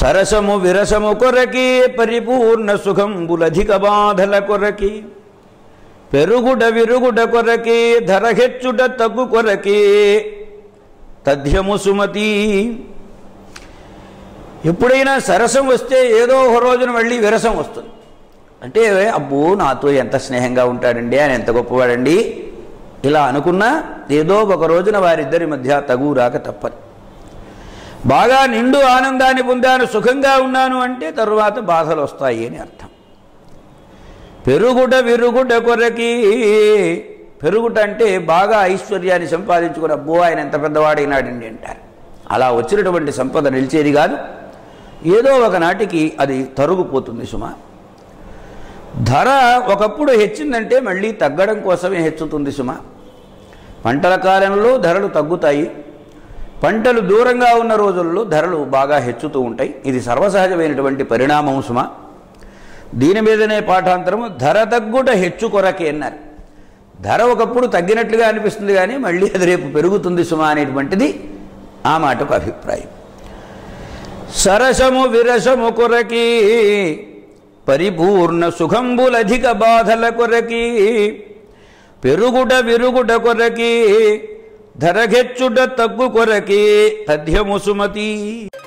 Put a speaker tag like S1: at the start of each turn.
S1: సరసము విరసము కొరకి పరిపూర్ణ సుఖంబులధిక బాధల కొరకి పెరుగుడ విరుగుడ కొరకి ధరహెచ్చుట తగ్గు కొరకి తథ్యము సుమతి ఎప్పుడైనా సరసం వస్తే ఏదో ఒక రోజున మళ్ళీ విరసం వస్తుంది అంటే అబ్బో నాతో ఎంత స్నేహంగా ఉంటాడండి ఆయన ఎంత గొప్పవాడండి ఇలా అనుకున్నా ఏదో ఒక రోజున వారిద్దరి మధ్య తగు రాక తప్పదు బాగా నిండు ఆనందాన్ని పొందాను సుఖంగా ఉన్నాను అంటే తరువాత బాధలు వస్తాయి అని అర్థం పెరుగుట విరుగుట కొరకి పెరుగుట అంటే బాగా ఐశ్వర్యాన్ని సంపాదించుకుని అబ్బో ఆయన ఎంత పెద్దవాడైనాడండి అంటారు అలా వచ్చినటువంటి సంపద నిలిచేది కాదు ఏదో ఒకనాటికి అది తరుగుపోతుంది సుమా ధర ఒకప్పుడు హెచ్చిందంటే మళ్ళీ తగ్గడం కోసమే హెచ్చుతుంది సుమా పంటల కాలంలో ధరలు తగ్గుతాయి పంటలు దూరంగా ఉన్న రోజుల్లో ధరలు బాగా హెచ్చుతూ ఉంటాయి ఇది సర్వసహజమైనటువంటి పరిణామం సుమా దీని మీదనే పాఠాంతరము ధర తగ్గుట హెచ్చు కొరకే అన్నారు ధర ఒకప్పుడు తగ్గినట్లుగా అనిపిస్తుంది కానీ మళ్ళీ అది రేపు పెరుగుతుంది సుమా అనేటువంటిది ఆ మాటకు అభిప్రాయం సరసము విరసము కొరకి పరిపూర్ణ సుఖంబులధిక బాధల కొరకి పెరుగుట విరుగుట కొరకి ధరగెచ్చుట తగ్గు కొరకి తథ్యము సుమతి